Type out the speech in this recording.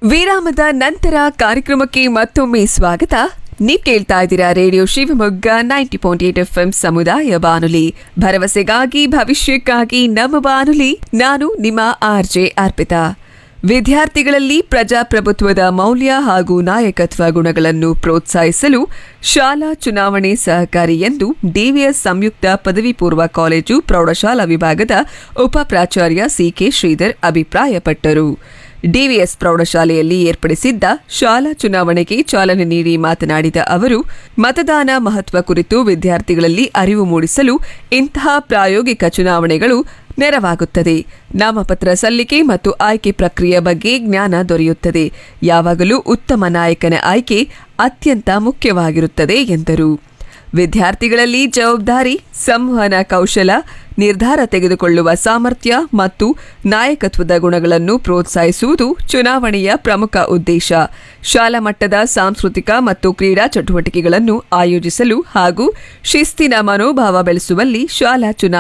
ವಿರಾಮದ ನಂತರ ಕಾರ್ಯಕ್ರಮಕ್ಕೆ ಮತ್ತೊಮ್ಮೆ ಸ್ವಾಗತ ನೀವ್ ಕೇಳ್ತಾ ಇದ್ದೀರಾ radio Shivamogga ninety point eight F ಸಮುದಾಯ ಬಾನುಲಿ ಭರವಸೆಗಾಗಿ ಭವಿಷ್ಯಕ್ಕಾಗಿ ನಮ್ಮ ಬಾನುಲಿ ನಾನು ನಿಮ್ಮ ಆರ್ಜೆ ಅರ್ಪಿತಾ ವಿದ್ಯಾರ್ಥಿಗಳಲ್ಲಿ ಪ್ರಜಾಪ್ರಭುತ್ವದ ಮೌಲ್ಯ ಹಾಗೂ ನಾಯಕತ್ವ ಗುಣಗಳನ್ನು ಪ್ರೋತ್ಸಾಹಿಸಲು ಶಾಲಾ ಚುನಾವಣೆ ಸಹಕಾರಿ ಎಂದು ಡಿವಿಎಸ್ ಸಂಯುಕ್ತ ಪದವಿ ಪೂರ್ವ ಕಾಲೇಜು ಪ್ರೌಢಶಾಲಾ ವಿಭಾಗದ ಉಪ ಪ್ರಾಚಾರ್ಯ ಸಿಕೆ ಶ್ರೀಧರ್ ಅಭಿಪ್ರಾಯಪಟ್ಟರು ಡಿವಿಎಸ್ ಪ್ರೌಢಶಾಲೆಯಲ್ಲಿ ಏರ್ಪಡಿಸಿದ್ದ ಶಾಲಾ ಚುನಾವಣೆಗೆ ಚಾಲನೆ ನೀಡಿ ಮಾತನಾಡಿದ ಅವರು ಮತದಾನ ಮಹತ್ವ ಕುರಿತು ವಿದ್ಯಾರ್ಥಿಗಳಲ್ಲಿ ಅರಿವು ಮೂಡಿಸಲು ಇಂತಹ ಪ್ರಾಯೋಗಿಕ ಚುನಾವಣೆಗಳು ನೆರವಾಗುತ್ತದೆ ನಾಮಪತ್ರ ಸಲ್ಲಿಕೆ ಮತ್ತು ಆಯ್ಕೆ ಪ್ರಕ್ರಿಯೆ ಬಗ್ಗೆ ಜ್ಞಾನ ದೊರೆಯುತ್ತದೆ ಯಾವಾಗಲೂ ಉತ್ತಮ ನಾಯಕನ ಆಯ್ಕೆ ಅತ್ಯಂತ ಮುಖ್ಯವಾಗಿರುತ್ತದೆ ಎಂದರು ವಿದ್ಯಾರ್ಥಿಗಳಲ್ಲಿ ಜವಾಬ್ದಾರಿ ಸಂವಹನ ಕೌಶಲ ನಿರ್ಧಾರ ತೆಗೆದುಕೊಳ್ಳುವ ಸಾಮರ್ಥ್ಯ ಮತ್ತು ನಾಯಕತ್ವದ ಗುಣಗಳನ್ನು ಪ್ರೋತ್ಸಾಹಿಸುವುದು ಚುನಾವಣೆಯ ಪ್ರಮುಖ ಉದ್ದೇಶ ಶಾಲಾ ಮಟ್ಟದ ಸಾಂಸ್ಕೃತಿಕ ಮತ್ತು ಕ್ರೀಡಾ ಚಟುವಟಿಕೆಗಳನ್ನು ಆಯೋಜಿಸಲು ಹಾಗೂ ಶಿಸ್ತಿನ ಮನೋಭಾವ ಬೆಳೆಸುವಲ್ಲಿ ಶಾಲಾ ಚುನಾವಣೆ